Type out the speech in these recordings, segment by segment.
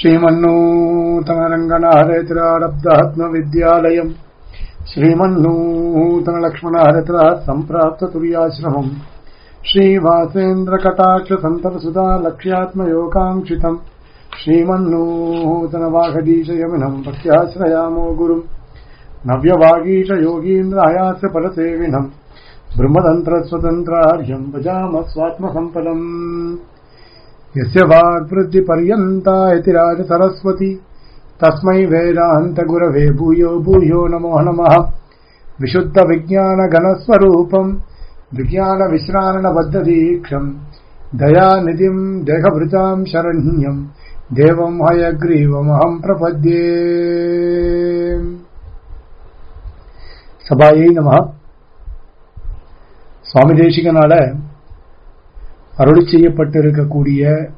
श्रीमन्नूतनरङ्गनाहरेतिरारब्धात्मविद्यालयम् श्रीमन्नूतनलक्ष्मणहरेतिरा सम्प्राप्ततुर्याश्रमम् श्रीवासेन्द्रकटाक्षसन्तरसुधा लक्ष्यात्मयोगाङ्क्षितम् श्रीमन्नूतनवाघदीशयमिनम् भक्त्याश्रयामो गुरुम् नव्यवागीश योगीन्द्र हयास्य परसेविनम् ब्रह्मतन्त्रस्वतन्त्रार्यम् भजामः स्वात्मसम्पदम् यस्य वाग्वृद्धिपर्यन्ता इति राजसरस्वती तस्मै वेदान्तगुरवे भूयो भूयो नमो नमः विशुद्धविज्ञानघनस्वरूपम् विज्ञानविश्राणबद्धदीक्षम् दयानिधिम् देहभृताम् शरण्यम् देवम् हयग्रीवमहम् प्रपद्ये சபாயை நம சுவாமி தேசிகனால அருளி செய்யப்பட்டிருக்கக்கூடிய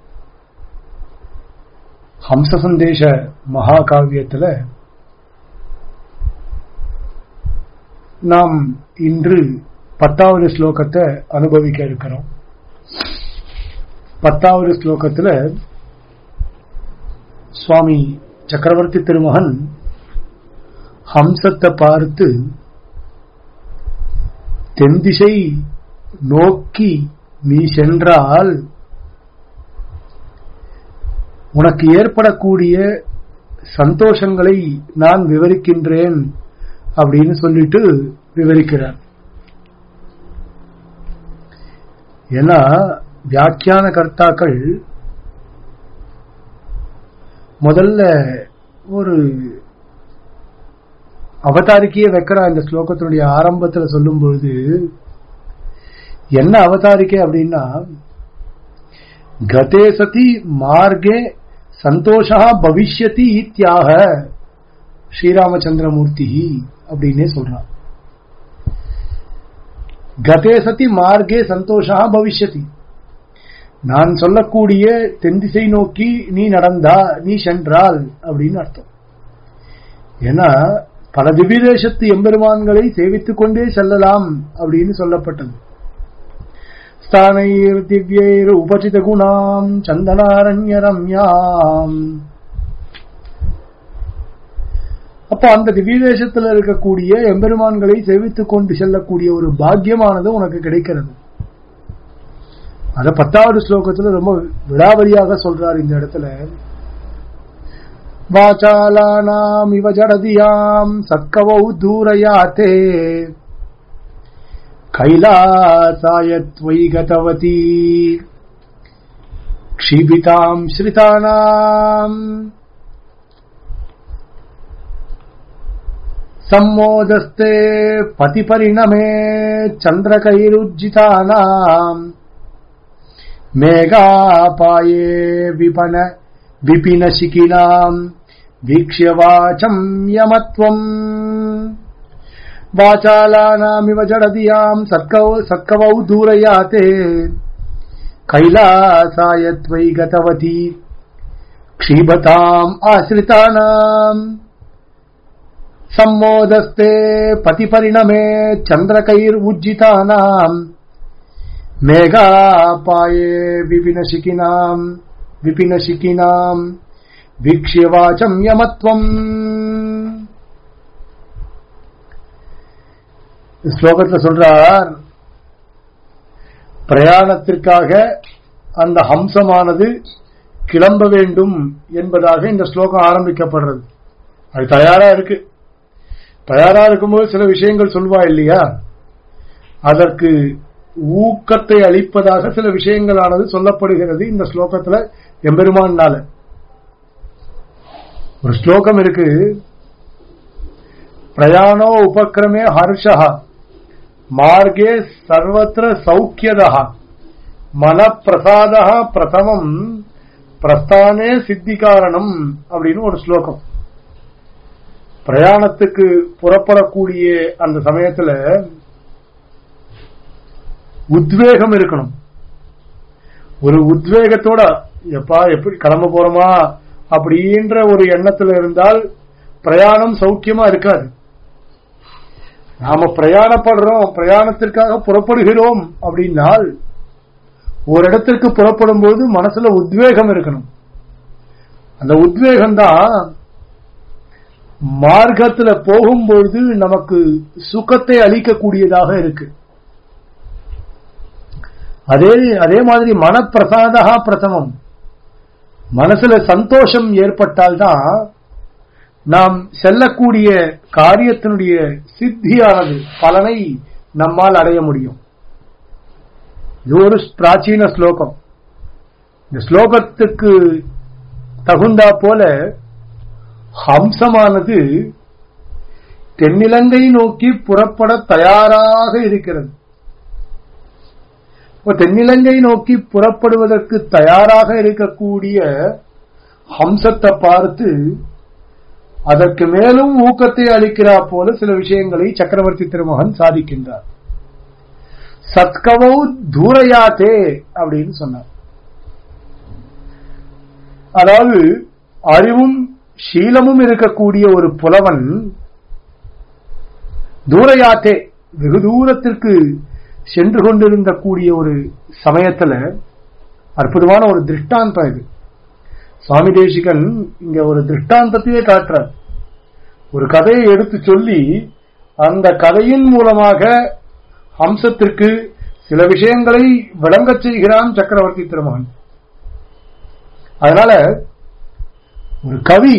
ஹம்ச சந்தேஷ மகாகாவியத்தில் நாம் இன்று பத்தாவது ஸ்லோகத்தை அனுபவிக்க இருக்கிறோம் பத்தாவது ஸ்லோகத்தில் சுவாமி சக்கரவர்த்தி திருமகன் ஹம்சத்தை பார்த்து தென்திசை நோக்கி நீ சென்றால் உனக்கு ஏற்படக்கூடிய சந்தோஷங்களை நான் விவரிக்கின்றேன் அப்படின்னு சொல்லிட்டு விவரிக்கிறார் ஏன்னா வியாக்கியான கர்த்தாக்கள் முதல்ல ஒரு அவதாரிக்கையே வைக்கிறா இந்த ஸ்லோகத்தினுடைய ஆரம்பத்தில் சொல்லும் பொழுது என்ன அவதாரிக்கை அப்படின்னா கதே சதி மார்க்கே சந்தோஷா பவிஷ்யதி இத்தியாக ஸ்ரீராமச்சந்திரமூர்த்தி அப்படின்னே சொல்றான் கதே சதி மார்க்கே சந்தோஷா பவிஷ்யதி நான் சொல்லக்கூடிய தென்திசை நோக்கி நீ நடந்தா நீ சென்றால் அப்படின்னு அர்த்தம் ஏன்னா பல திவ்யதேசத்து எம்பெருமான்களை சேவித்துக் கொண்டே செல்லலாம் அப்படின்னு சொல்லப்பட்டது ஸ்தானைர் திவ்யைர் உபசித குணாம் சந்தனாரண்ய ரம்யாம் அப்போ அந்த திவ்யதேசத்தில் இருக்கக்கூடிய எம்பெருமான்களை சேவித்துக் கொண்டு செல்லக்கூடிய ஒரு பாக்கியமானது உனக்கு கிடைக்கிறது அத பத்தாவது ஸ்லோகத்துல ரொம்ப விடாவரியாக சொல்றார் இந்த இடத்துல வாசாலானாம் இவ ஜடதியாம் சக்கவௌ தூரயாத்தே கைலாசாயத்வை கதவதி क्षीबिताम् श्रितानाम् सम्मोदस्ते पतिपरिणमे चन्द्रकैरुज्जितानाम् मेघापाये विपन विपिनशिखिनाम् वीक्ष्य वाचम् यमत्वम् वाचालानामिव जडदियाम् सत्कौ सत्कवौ दूरयाते कैलासाय त्वयि गतवती क्षीबताम् आश्रितानाम् सम्मोदस्ते पतिपरिणमे चन्द्रकैर्उज्जितानाम् मेघापाये विपिनशिखिनाम् विपिनशिखिनाम् वीक्ष्य वाचम् यमत्वम् ஸ்லோகத்தில் சொல்றார் பிரயாணத்திற்காக அந்த ஹம்சமானது கிளம்ப வேண்டும் என்பதாக இந்த ஸ்லோகம் ஆரம்பிக்கப்படுறது அது தயாரா இருக்கு தயாரா இருக்கும்போது சில விஷயங்கள் சொல்வா இல்லையா அதற்கு ஊக்கத்தை அளிப்பதாக சில விஷயங்களானது சொல்லப்படுகிறது இந்த ஸ்லோகத்துல எம்பெருமானால ஒரு ஸ்லோகம் இருக்கு பிரயாணோ உபக்கிரமே ஹர்ஷா மார்கே சர்வத்திர சௌக்கியதா மனப்பிரசாத பிரதமம் பிரஸ்தானே சித்தி காரணம் அப்படின்னு ஒரு ஸ்லோகம் பிரயாணத்துக்கு புறப்படக்கூடிய அந்த சமயத்துல உத்வேகம் இருக்கணும் ஒரு உத்வேகத்தோட எப்பா எப்படி கிளம்ப போறோமா அப்படின்ற ஒரு எண்ணத்துல இருந்தால் பிரயாணம் சௌக்கியமா இருக்காது நாம பிரயாணப்படுறோம் பிரயாணத்திற்காக புறப்படுகிறோம் அப்படின்னால் ஒரு இடத்திற்கு புறப்படும் போது மனசுல உத்வேகம் இருக்கணும் அந்த உத்வேகம் தான் மார்க்கத்துல போகும்பொழுது நமக்கு சுகத்தை அளிக்கக்கூடியதாக இருக்கு அதே அதே மாதிரி மனப்பிரசாதா பிரதமம் மனசுல சந்தோஷம் ஏற்பட்டால்தான் நாம் செல்லக்கூடிய காரியத்தினுடைய சித்தியானது பலனை நம்மால் அடைய முடியும் இது ஒரு பிராச்சீன ஸ்லோகம் இந்த ஸ்லோகத்துக்கு தகுந்தா போல ஹம்சமானது தென்னிலங்கை நோக்கி புறப்பட தயாராக இருக்கிறது தென்னிலங்கை நோக்கி புறப்படுவதற்கு தயாராக இருக்கக்கூடிய ஹம்சத்தை பார்த்து அதற்கு மேலும் ஊக்கத்தை அளிக்கிறா போல சில விஷயங்களை சக்கரவர்த்தி திருமகன் சாதிக்கின்றார் சத்கவோ தூரையாத்தே அப்படின்னு சொன்னார் அதாவது அறிவும் சீலமும் இருக்கக்கூடிய ஒரு புலவன் தூரையாத்தே வெகு தூரத்திற்கு சென்று கொண்டிருந்த கூடிய ஒரு சமயத்துல அற்புதமான ஒரு திருஷ்டாந்தம் இது சுவாமி தேசிகன் இங்க ஒரு திருஷ்டாந்தத்தையே காட்டுறார் ஒரு கதையை எடுத்து சொல்லி அந்த கதையின் மூலமாக ஹம்சத்திற்கு சில விஷயங்களை விளங்கச் செய்கிறான் சக்கரவர்த்தி திருமகன் அதனால ஒரு கவி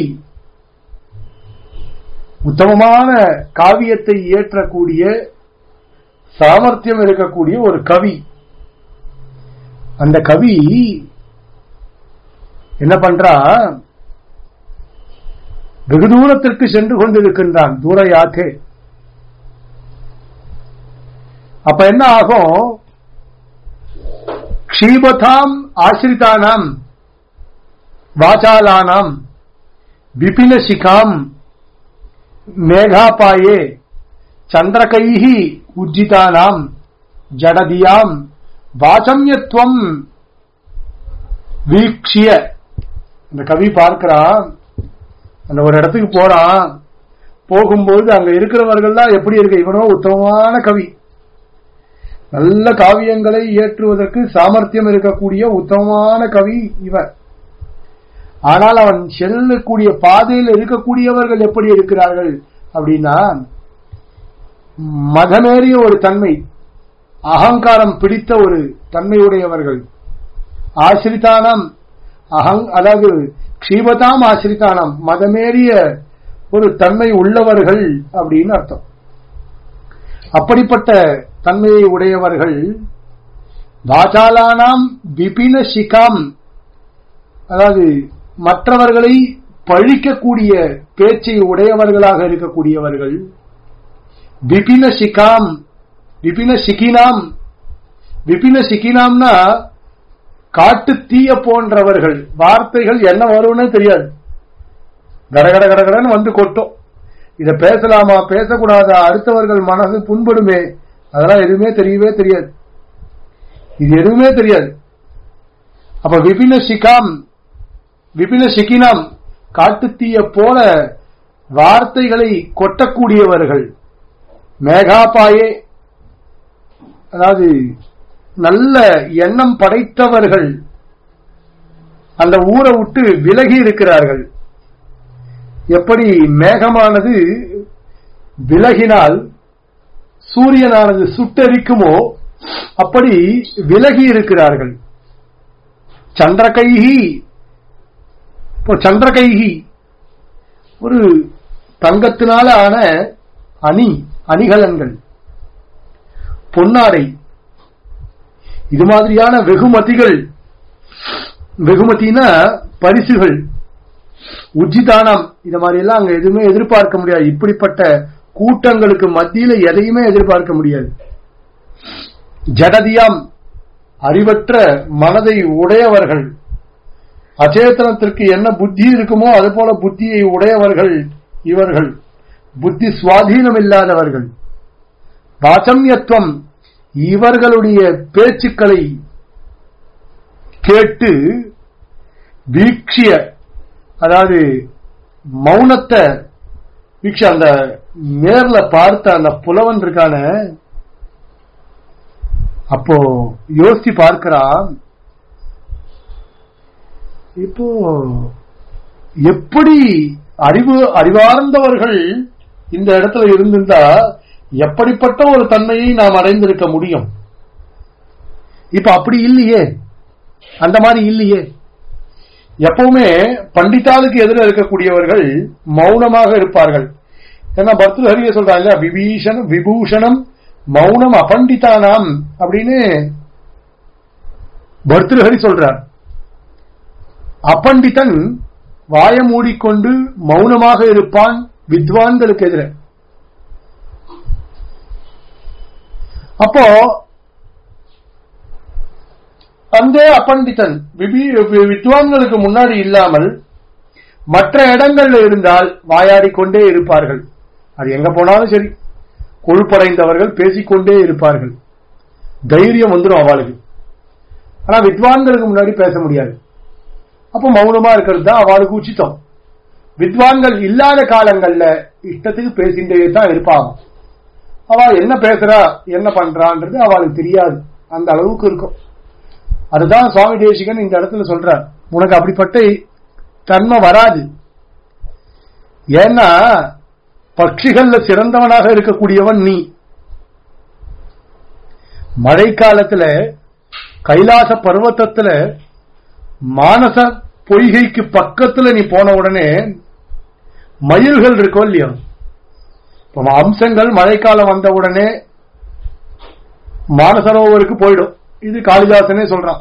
உத்தமமான காவியத்தை இயற்றக்கூடிய சாமர்த்தியம் இருக்கக்கூடிய ஒரு கவி அந்த கவி என்ன பண்றா வெகு தூரத்திற்கு சென்று கொண்டிருக்கின்றான் தூர யாக்கே அப்ப என்ன ஆகும் க்ஷீபதாம் ஆசிரிதானாம் வாசாலானாம் விபின சிகாம் மேகாபாயே சந்திரகைஹி உஜ்ஜிதானாம் ஜடதியாம் வாசம்யத்துவம் வீக்ஷிய இந்த கவி பார்க்கிறான் அந்த ஒரு இடத்துக்கு போறான் போகும்போது அங்க இருக்கிறவர்கள்லாம் எப்படி இருக்கு இவனோ உத்தமமான கவி நல்ல காவியங்களை இயற்றுவதற்கு சாமர்த்தியம் இருக்கக்கூடிய உத்தமமான கவி இவன் ஆனால் அவன் செல்லக்கூடிய பாதையில் இருக்கக்கூடியவர்கள் எப்படி இருக்கிறார்கள் அப்படின்னா மதமேறிய ஒரு தன்மை அகங்காரம் பிடித்த ஒரு தன்மையுடையவர்கள் ஆசிரித்தானம் அகங் அதாவது க்ஷீபதாம் ஆசிரித்தானம் மதமேறிய ஒரு தன்மை உள்ளவர்கள் அப்படின்னு அர்த்தம் அப்படிப்பட்ட தன்மையை உடையவர்கள் வாசாலானாம் விபின சிகாம் அதாவது மற்றவர்களை பழிக்கக்கூடிய பேச்சை உடையவர்களாக இருக்கக்கூடியவர்கள் விபின சிகாம் விபின சிகினாம் விபின சிகினாம்னா காட்டு தீய போன்றவர்கள் வார்த்தைகள் என்ன வரும்னு தெரியாது கடகட கடகடன்னு வந்து கொட்டும் இத பேசலாமா பேசக்கூடாதா அடுத்தவர்கள் மனசு புண்படுமே அதெல்லாம் எதுவுமே தெரியவே தெரியாது இது எதுவுமே தெரியாது அப்ப விபின சிகாம் விபின சிகினாம் காட்டுத்தீய போல வார்த்தைகளை கொட்டக்கூடியவர்கள் மேகாபாயே அதாவது நல்ல எண்ணம் படைத்தவர்கள் அந்த ஊரை விட்டு விலகி இருக்கிறார்கள் எப்படி மேகமானது விலகினால் சூரியனானது சுட்டரிக்குமோ அப்படி விலகி இருக்கிறார்கள் சந்திரகைகி இப்போ சந்திரகைகி ஒரு தங்கத்தினால ஆன அணி அணிகலன்கள் பொன்னாடை இது மாதிரியான வெகுமதிகள் வெகுமதினா பரிசுகள் உஜிதானம் இது மாதிரி எல்லாம் அங்க எதுவுமே எதிர்பார்க்க முடியாது இப்படிப்பட்ட கூட்டங்களுக்கு மத்தியில எதையுமே எதிர்பார்க்க முடியாது ஜடதியாம் அறிவற்ற மனதை உடையவர்கள் அச்சேதனத்திற்கு என்ன புத்தி இருக்குமோ அது போல புத்தியை உடையவர்கள் இவர்கள் புத்தி சுவாதீனம் இல்லாதவர்கள் வாசம்யத்துவம் இவர்களுடைய பேச்சுக்களை கேட்டு வீக்ஷிய அதாவது மௌனத்தை வீக்ஷ அந்த நேர்ல பார்த்த அந்த புலவன் இருக்கான அப்போ யோசிச்சு பார்க்கிறான் இப்போ எப்படி அறிவு அறிவார்ந்தவர்கள் இந்த இடத்துல இருந்திருந்தா எப்படிப்பட்ட ஒரு தன்மையை நாம் அடைந்திருக்க முடியும் இப்ப அப்படி இல்லையே அந்த மாதிரி இல்லையே எப்பவுமே பண்டிதாளுக்கு எதிர இருக்கக்கூடியவர்கள் மௌனமாக இருப்பார்கள் ஏன்னா பர்தஹரியை சொல்றாங்க விபீஷணம் விபூஷணம் மௌனம் அபண்டிதானாம் அப்படின்னு பர்தஹரி சொல்றார் அப்பண்டிதன் வாய மூடிக்கொண்டு மௌனமாக இருப்பான் வித்வான்களுக்கு எதிர அப்போ அந்த அப்பண்டிதன் வித்வான்களுக்கு முன்னாடி இல்லாமல் மற்ற இடங்கள்ல இருந்தால் வாயாடிக்கொண்டே இருப்பார்கள் அது எங்க போனாலும் சரி கொழுப்படைந்தவர்கள் பேசிக்கொண்டே இருப்பார்கள் தைரியம் வந்துடும் அவளுக்கு ஆனா வித்வான்களுக்கு முன்னாடி பேச முடியாது அப்ப மௌனமா இருக்கிறது தான் அவளுக்கு உச்சித்தம் வித்வான்கள் இல்லாத காலங்கள்ல இஷ்டத்துக்கு பேசிட்டே தான் இருப்பாங்க அவள் என்ன பேசுறா என்ன பண்றான்றது அவளுக்கு தெரியாது அந்த அளவுக்கு இருக்கும் அதுதான் சுவாமி தேசிகன் இந்த இடத்துல சொல்றார் உனக்கு அப்படிப்பட்ட தன்மை வராது ஏன்னா பட்சிகள்ல சிறந்தவனாக இருக்கக்கூடியவன் நீ மழை காலத்துல கைலாச பர்வத்தத்துல மானச பொய்கைக்கு பக்கத்துல நீ போன உடனே மயில்கள் இருக்கும் இல்லையோ இப்ப அம்சங்கள் மழைக்காலம் வந்த உடனே மானசரோவருக்கு போயிடும் இது காளிதாசனே சொல்றான்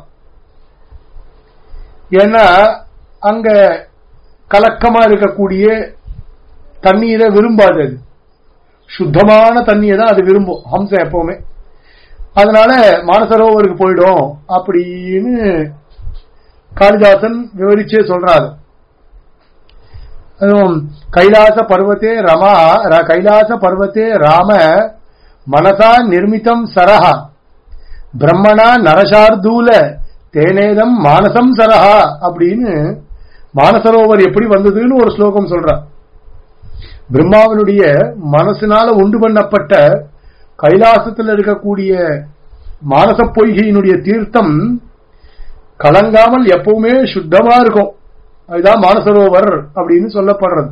ஏன்னா அங்க கலக்கமா இருக்கக்கூடிய தண்ணீரை விரும்பாது அது சுத்தமான தண்ணியை தான் அது விரும்பும் ஹம்சம் எப்பவுமே அதனால மானசரோவருக்கு போயிடும் அப்படின்னு காளிதாசன் விவரிச்சே சொல்றாரு அதுவும் கைலாச பர்வத்தே ரமா கைலாச பர்வத்தே ராம மனசா நிர்மிதம் சரஹா பிரம்மணா நரசார்தூல தேனேதம் மானசம் சரஹா அப்படின்னு மானசரோவர் எப்படி வந்ததுன்னு ஒரு ஸ்லோகம் சொல்றார் பிரம்மாவினுடைய மனசினால உண்டு பண்ணப்பட்ட கைலாசத்தில் இருக்கக்கூடிய மானச பொய்கையினுடைய தீர்த்தம் கலங்காமல் எப்பவுமே சுத்தமா இருக்கும் அதுதான் மானசரோவர் அப்படின்னு சொல்லப்படுறது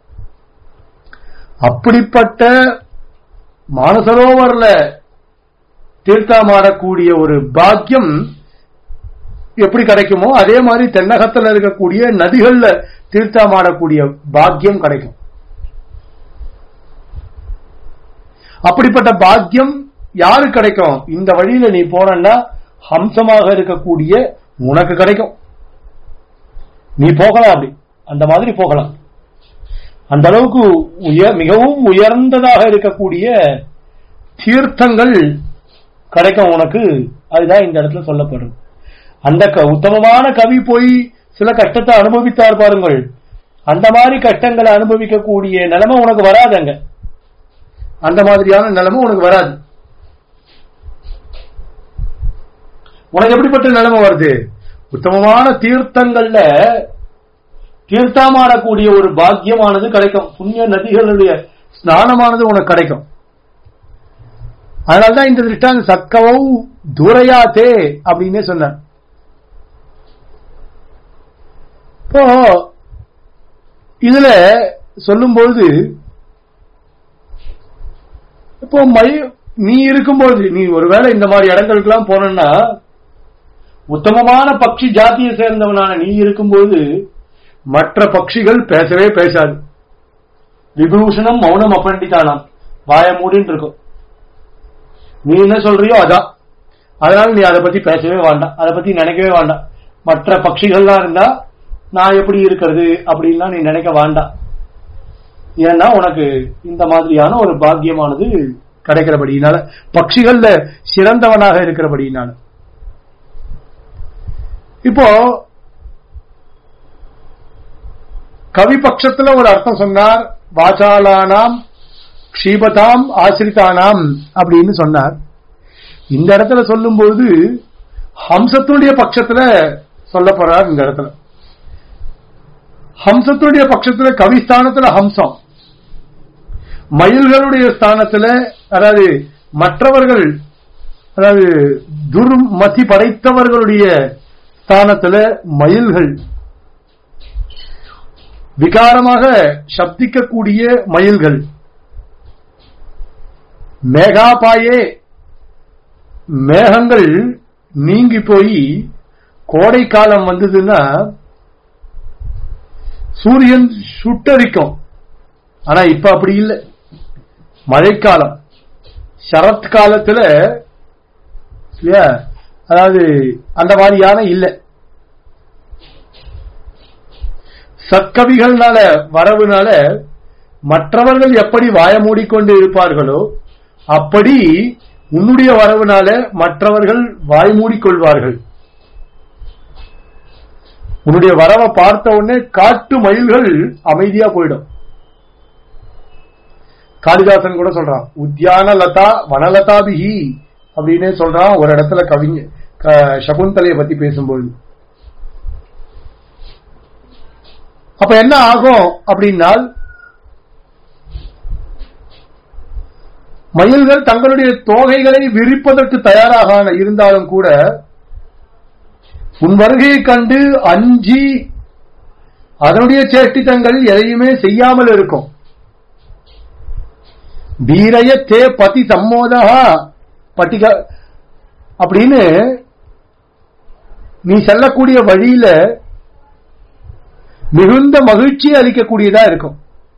அப்படிப்பட்ட மானசரோவர்ல தீர்த்தமாடக்கூடிய ஒரு பாக்கியம் எப்படி கிடைக்குமோ அதே மாதிரி தென்னகத்தில் இருக்கக்கூடிய நதிகள்ல தீர்த்தமாடக்கூடிய பாக்கியம் கிடைக்கும் அப்படிப்பட்ட பாக்கியம் யாரு கிடைக்கும் இந்த வழியில நீ போனா ஹம்சமாக இருக்கக்கூடிய உனக்கு கிடைக்கும் நீ போகலாம் அப்படி அந்த மாதிரி போகலாம் அந்த அளவுக்கு உயர் மிகவும் உயர்ந்ததாக இருக்கக்கூடிய தீர்த்தங்கள் கிடைக்கும் உனக்கு அதுதான் இந்த இடத்துல சொல்லப்படுறது அந்த உத்தமமான கவி போய் சில கஷ்டத்தை அனுபவித்தார் பாருங்கள் அந்த மாதிரி கஷ்டங்களை அனுபவிக்கக்கூடிய நிலைமை உனக்கு வராதுங்க அந்த மாதிரியான நிலைமை உனக்கு வராது உனக்கு எப்படிப்பட்ட நிலைமை வருது உத்தமமான தீர்த்தங்கள்ல தீர்த்தமாடக்கூடிய ஒரு பாக்கியமானது கிடைக்கும் புண்ணிய நதிகளுடைய ஸ்நானமானது உனக்கு கிடைக்கும் அதனால்தான் இந்த திருஷ்டாந்த சக்கவம் தூரையாத்தே அப்படின்னே சொன்னார் இப்போ இதுல சொல்லும்போது இப்போ மை நீ இருக்கும்போது நீ ஒருவேளை இந்த மாதிரி இடங்களுக்கெல்லாம் போனா உத்தமமான பட்சி ஜாத்தியை சேர்ந்தவனான நீ இருக்கும்போது மற்ற பட்சிகள் பேசவே பேசாது விபூஷணம் மௌனம் அப்பண்டித்தானாம் வாய மூடின்னு இருக்கும் நீ என்ன சொல்றியோ அதான் அதனால நீ அதை பத்தி பேசவே வேண்டாம் அதை பத்தி நினைக்கவே வேண்டாம் மற்ற பட்சிகள்லாம் இருந்தா நான் எப்படி இருக்கிறது அப்படின்லாம் நீ நினைக்க வேண்டாம் ஏன்னா உனக்கு இந்த மாதிரியான ஒரு பாக்கியமானது கிடைக்கிறபடியினால பட்சிகள்ல சிறந்தவனாக இருக்கிறபடியினால இப்போ கவி பட்சத்துல ஒரு அர்த்தம் சொன்னார் வாசாலானாம் க்ஷீபதாம் ஆசிரிதானாம் அப்படின்னு சொன்னார் இந்த இடத்துல சொல்லும்போது ஹம்சத்தினுடைய பட்சத்துல சொல்ல போறார் இந்த இடத்துல ஹம்சத்தினுடைய பட்சத்துல கவிஸ்தானத்துல ஹம்சம் மயில்களுடைய ஸ்தானத்துல அதாவது மற்றவர்கள் அதாவது துர்மதி படைத்தவர்களுடைய ஸ்தானத்துல மயில்கள் விகாரமாக சப்திக்கக்கூடிய மயில்கள் மேகாபாயே மேகங்கள் நீங்கி போய் கோடை காலம் வந்ததுன்னா சூரியன் சுட்டரிக்கும் ஆனா இப்ப அப்படி இல்லை மழைக்காலம் சரத் காலத்துல இல்லையா அதாவது அந்த மாதிரியான இல்லை சற்கவிகள்னால வரவுனால மற்றவர்கள் எப்படி வாய மூடிக்கொண்டு இருப்பார்களோ அப்படி உன்னுடைய வரவுனால மற்றவர்கள் வாய் மூடிக்கொள்வார்கள் உன்னுடைய வரவை பார்த்த உடனே காட்டு மயில்கள் அமைதியா போயிடும் காளிதாசன் கூட சொல்றான் உத்தியான லதா வனலதாபிகி அப்படின்னு சொல்றான் ஒரு இடத்துல கவிஞ க- சகுந்தலையை பத்தி பேசும்போது அப்ப என்ன ஆகும் அப்படின்னால் மயில்கள் தங்களுடைய தோகைகளை விரிப்பதற்கு தயாராக இருந்தாலும் கூட உன் வருகையை கண்டு அஞ்சி அதனுடைய சேஷ்டித்தங்கள் எதையுமே செய்யாமல் இருக்கும் வீரய தே பதி சம்மோதா பட்டிக அப்படின்னு நீ செல்லக்கூடிய வழியில மிகுந்த மகிழ்ச்சியை அளிக்கக்கூடியதா இருக்கும்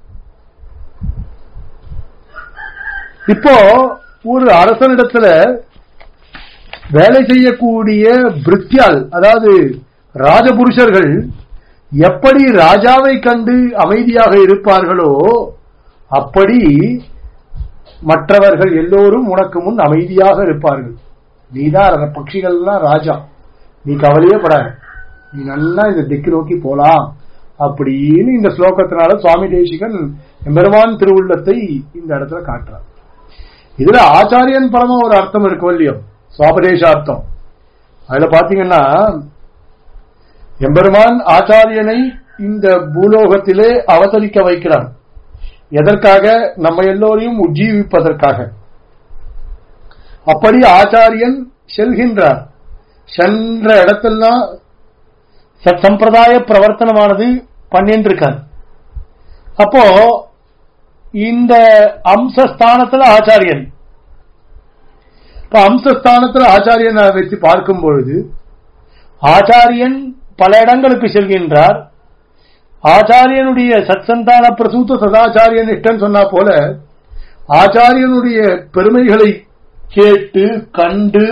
இப்போ ஒரு அரசனிடத்துல வேலை செய்யக்கூடிய பிரித்யால் அதாவது ராஜபுருஷர்கள் எப்படி ராஜாவை கண்டு அமைதியாக இருப்பார்களோ அப்படி மற்றவர்கள் எல்லோரும் உனக்கு முன் அமைதியாக இருப்பார்கள் நீதான் அந்த பட்சிகள்லாம் ராஜா நீ கவலையே படாத நீ நல்லா இந்த திக்கு நோக்கி போலாம் அப்படின்னு இந்த ஸ்லோகத்தினால சுவாமி தேசிகன் எம்பெருமான் திருவுள்ளத்தை இந்த இடத்துல காட்டுறார் இதுல ஆச்சாரியன் பரம ஒரு அர்த்தம் இருக்கும் இல்லையோ சுவாபதேசார்த்தம் அதுல பாத்தீங்கன்னா எம்பெருமான் ஆச்சாரியனை இந்த பூலோகத்திலே அவதரிக்க வைக்கிறார் எதற்காக நம்ம எல்லோரையும் உஜ்ஜீவிப்பதற்காக அப்படி ஆச்சாரியன் செல்கின்றார் சென்ற இடத்தெல்லாம் சத் சம்பிரதாய பிரவர்த்தனமானது பண்ணிட்டு இருக்கார் அப்போ இந்த அம்சஸ்தானத்துல ஆச்சாரியன் இப்ப அம்சஸ்தானத்துல ஆச்சாரியன் வச்சு பார்க்கும் பொழுது ஆச்சாரியன் பல இடங்களுக்கு செல்கின்றார் ஆச்சாரியனுடைய சத்சந்தான பிரசூத்த சதாச்சாரிய நிஷ்டன் சொன்னா போல ஆச்சாரியனுடைய பெருமைகளை கேட்டு கண்டு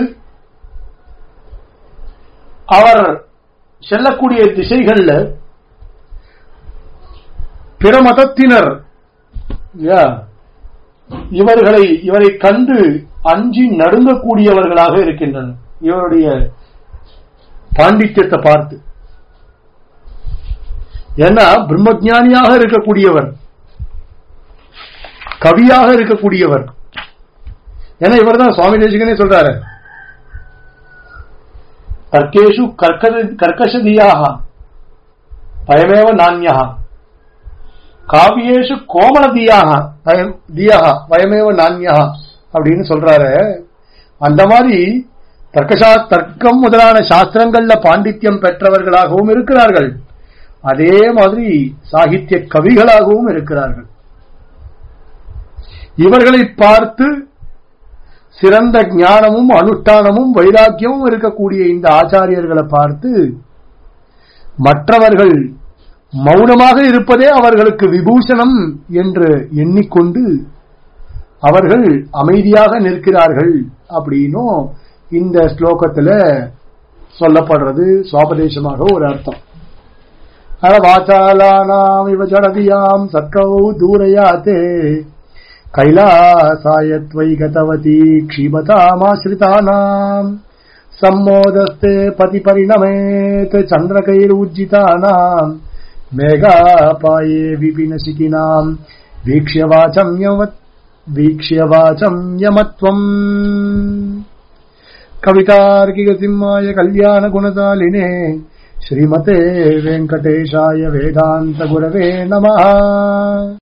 அவர் செல்லக்கூடிய திசைகள்ல பிற மதத்தினர் இல்லையா, இவர்களை இவரை கண்டு அஞ்சி நடுங்கக்கூடியவர்களாக இருக்கின்றனர் இவருடைய பாண்டித்யத்தை பார்த்து ஏன்னா பிரம்மஜானியாக இருக்கக்கூடியவர் கவியாக இருக்கக்கூடியவர் ஏன்னா இவர் தான் சுவாமி தேசிகனே சொல்றாரு தர்க்கேஷு கர்க்கஷதியாக பயமேவ நானியா காவியேஷு கோமளதியாக பயம் தியாக பயமேவ நானியா அப்படின்னு சொல்றாரு அந்த மாதிரி தர்க்கசா தர்க்கம் முதலான சாஸ்திரங்கள்ல பாண்டித்யம் பெற்றவர்களாகவும் இருக்கிறார்கள் அதே மாதிரி சாகித்ய கவிகளாகவும் இருக்கிறார்கள் இவர்களை பார்த்து சிறந்த ஞானமும் அனுஷ்டானமும் வைராக்கியமும் இருக்கக்கூடிய இந்த ஆச்சாரியர்களை பார்த்து மற்றவர்கள் மௌனமாக இருப்பதே அவர்களுக்கு விபூஷணம் என்று எண்ணிக்கொண்டு அவர்கள் அமைதியாக நிற்கிறார்கள் அப்படின்னும் இந்த ஸ்லோகத்துல சொல்லப்படுறது சுவாபதேசமாக ஒரு அர்த்தம் வாச்சாலானாம் இவ ஜடதியாம் சத்கௌ தூரயாத்தே கைலாசாய त्वयि गतवती क्षीमतामाश्रितानाम् सम्मोदस्ते पतिपरिणमेत् चन्द्रकैरुज्जितानाम् मेघापाये विपिनशिखिनाम् वीक्ष्य वाचम् यमत् वीक्ष्य वाचम् यमत्वम् कवितार्किकसिंहाय कल्याणगुणशालिने श्रीमते वेङ्कटेशाय वेदान्तगुरवे नमः